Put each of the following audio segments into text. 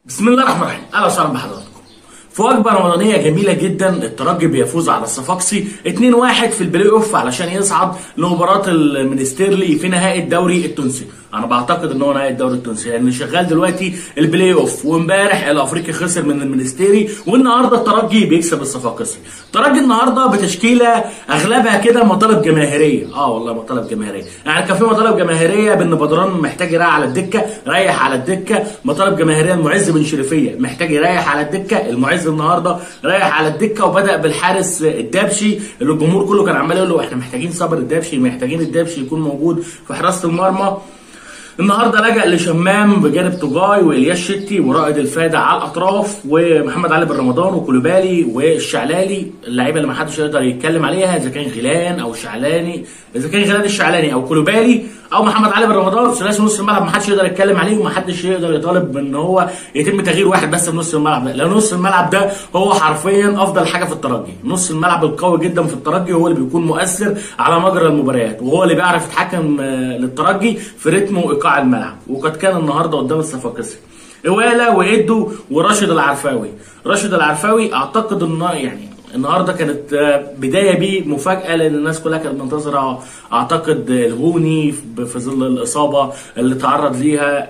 بسم الله الرحمن الرحيم اهلا وسهلا بحضراتكم في وجبه رمضانيه جميله جدا الترجي بيفوز على الصفاقسي 2-1 في البلاي اوف علشان يصعد لمباراه المنستيرلي في نهائي الدوري التونسي انا بعتقد ان هو نهائي الدوري التونسي لان يعني شغال دلوقتي البلاي اوف وامبارح الافريقي خسر من المنستيري والنهارده الترجي بيكسب الصفاقسي الترجي النهارده بتشكيله اغلبها كده مطالب جماهيريه اه والله مطالب جماهيريه يعني كان في مطالب جماهيريه بان بدران محتاج يريح على الدكه ريح على الدكه مطالب جماهيريه المعز بن شريفيه محتاج يريح على الدكه المعز النهارده ريح على الدكه وبدا بالحارس الدبشي اللي الجمهور كله كان عمال يقول له احنا محتاجين صبر الدبشي محتاجين الدبشي يكون موجود في حراسه المرمى النهارده لجأ لشمام بجانب توجاي والياس شتي ورائد الفادع على الاطراف ومحمد علي بن رمضان وكولوبالي والشعلالي اللعيبه اللي ما حدش يقدر يتكلم عليها اذا كان غيلان او شعلاني اذا كان غيلان الشعلاني او كولوبالي او محمد علي بن رمضان ثلاثي نص الملعب ما حدش يقدر يتكلم عليه وما حدش يقدر يطالب بان هو يتم تغيير واحد بس في نص الملعب ده لان نص الملعب ده هو حرفيا افضل حاجه في الترجي نص الملعب القوي جدا في الترجي هو اللي بيكون مؤثر على مجرى المباريات وهو اللي بيعرف يتحكم للترجي في رتم وايقاع الملعب وقد كان النهارده قدام الصفاقسي إوالا وإدو وراشد العرفاوي راشد العرفاوي اعتقد انه يعني النهارده كانت بدايه بيه مفاجاه لان الناس كلها كانت منتظره اعتقد الهوني في ظل الاصابه اللي تعرض ليها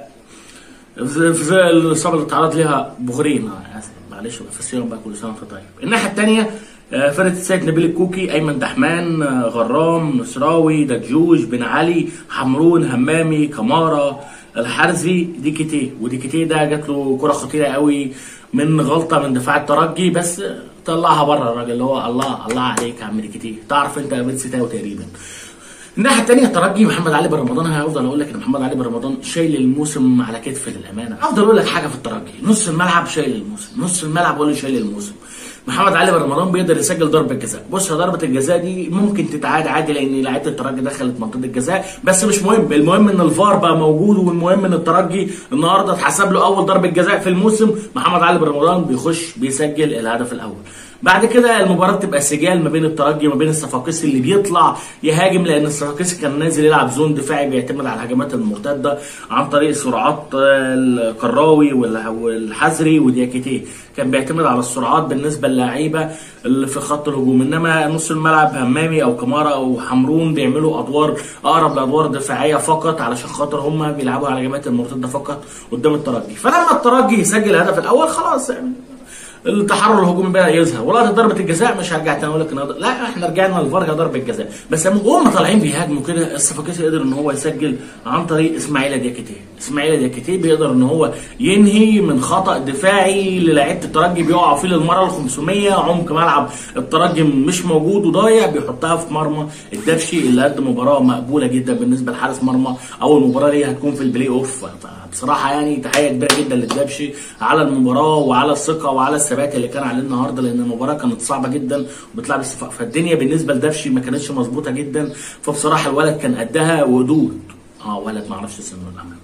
في ظل الاصابه اللي تعرض ليها بخورين معلش في الصيام بقى كل سنه وانت طيب الناحيه الثانيه فرقه السيد نبيل الكوكي ايمن دحمان غرام نصراوي دجوج بن علي حمرون همامي كمارا الحرزي ديكيتي وديكيتي ده جات له كره خطيره قوي من غلطه من دفاع الترجي بس طلعها بره الراجل اللي هو الله الله عليك يا عم ديكيتي تعرف انت بنت ستاوي تقريبا الناحيه الثانيه الترجي محمد علي بن رمضان هفضل اقول لك ان محمد علي بن رمضان شايل الموسم على كتفه للامانه افضل اقول لك حاجه في الترجي نص الملعب شايل الموسم نص الملعب هو اللي شايل الموسم محمد علي بن رمضان بيقدر يسجل ضربه جزاء بص ضربه الجزاء دي ممكن تتعاد عادي لان لعيبه الترجي دخلت منطقه الجزاء بس مش مهم المهم ان الفار بقى موجود والمهم ان الترجي النهارده اتحسب له اول ضربه جزاء في الموسم محمد علي بن رمضان بيخش بيسجل الهدف الاول بعد كده المباراه بتبقى سجال ما بين الترجي وما بين الصفاقسي اللي بيطلع يهاجم لان الصفاقسي كان نازل يلعب زون دفاعي بيعتمد على الهجمات المرتده عن طريق سرعات القراوي والحزري ودياكيتي كان بيعتمد على السرعات بالنسبه للعيبه اللي في خط الهجوم انما نص الملعب همامي او كمارا او حمرون بيعملوا ادوار اقرب لادوار دفاعيه فقط علشان خاطر هم بيلعبوا على الهجمات المرتده فقط قدام الترجي فلما الترجي يسجل الهدف الاول خلاص يعني التحرر الهجومي بدا يظهر ولا ضربه الجزاء مش هرجع تاني اقول لك لا احنا رجعنا للفار ضربه جزاء بس هم طالعين بيهاجموا كده الصفاقسي قدر ان هو يسجل عن طريق اسماعيل دياكيتي اسماعيل دياكيتي بيقدر ان هو ينهي من خطا دفاعي للاعيبه الترجي بيقعوا فيه للمره ال 500 عمق ملعب الترجي مش موجود وضايع بيحطها في مرمى الدبشي اللي قدم مباراه مقبوله جدا بالنسبه لحارس مرمى اول مباراه ليه هتكون في البلاي اوف بصراحه يعني تحيه كبيره جدا للدبشي على المباراه وعلى الثقه وعلى الثبات اللي كان عليه النهارده لان المباراه كانت صعبه جدا وبتلعب الصفاق فالدنيا بالنسبه لدبشي ما كانتش مظبوطه جدا فبصراحه الولد كان قدها ودود اه ولد ما اعرفش سنه الامانه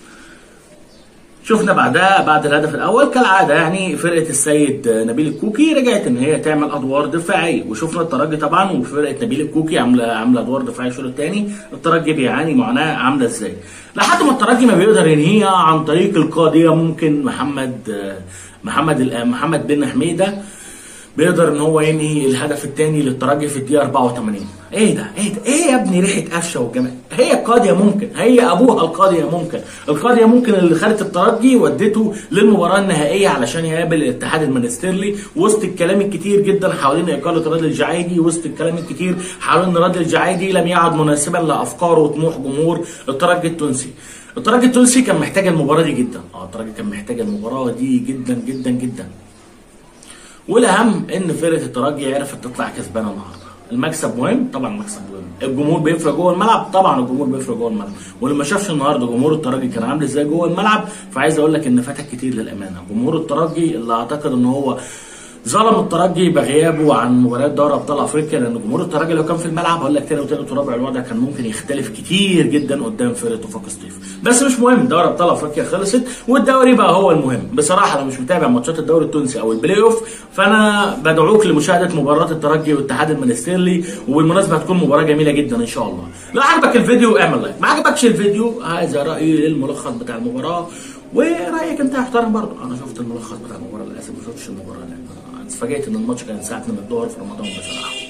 شفنا بعدها بعد الهدف الاول كالعاده يعني فرقه السيد نبيل الكوكي رجعت ان هي تعمل ادوار دفاعيه وشفنا الترجي طبعا وفرقه نبيل الكوكي عامله عامله ادوار دفاعيه الشوط الثاني الترجي بيعاني معاناه عامله ازاي لحد ما الترجي ما بيقدر ينهيها عن طريق القاضيه ممكن محمد محمد محمد بن حميده بيقدر ان هو ينهي الهدف الثاني للترجي في الدقيقه 84 ايه ده ايه ده ايه يا ابني ريحه قفشه والجمال هي القاضيه ممكن هي ابوها القاضيه ممكن القاضيه ممكن اللي خدت الترجي ودته للمباراه النهائيه علشان يقابل الاتحاد المنستيرلي وسط الكلام الكتير جدا حوالين اقاله رادل الجعيدي وسط الكلام الكتير حوالين رادل الجعيدي لم يعد مناسبا لافكار وطموح جمهور الترجي التونسي الترجي التونسي كان محتاج المباراه دي جدا اه الترجي كان محتاج المباراه دي جدا جدا جدا والاهم ان فرقه الترجي عرفت تطلع كسبانه النهارده المكسب مهم طبعا المكسب مهم الجمهور بيفرق جوه الملعب طبعا الجمهور بيفرق جوه الملعب واللي ما شافش النهارده جمهور الترجي كان عامل ازاي جوه الملعب فعايز اقول لك ان فاتك كتير للامانه جمهور الترجي اللي اعتقد ان هو ظلم الترجي بغيابه عن مباريات دوري ابطال افريقيا لان جمهور الترجي لو كان في الملعب هقول لك تاني وتالت ورابع الوضع كان ممكن يختلف كتير جدا قدام فرقه وفاق سطيف بس مش مهم دوري ابطال افريقيا خلصت والدوري بقى هو المهم بصراحه لو مش متابع ماتشات الدوري التونسي او البلاي اوف فانا بدعوك لمشاهده مباراه الترجي والاتحاد المنستيرلي وبالمناسبه هتكون مباراه جميله جدا ان شاء الله لو عجبك الفيديو اعمل لايك ما عجبكش الفيديو هذا رايي للملخص بتاع المباراه ورايك انت احترم برضه انا شفت الملخص بتاع المباراه للاسف ما شفتش المباراه لأن انا اتفاجئت ان الماتش كان الساعه 2 الظهر في رمضان بصراحه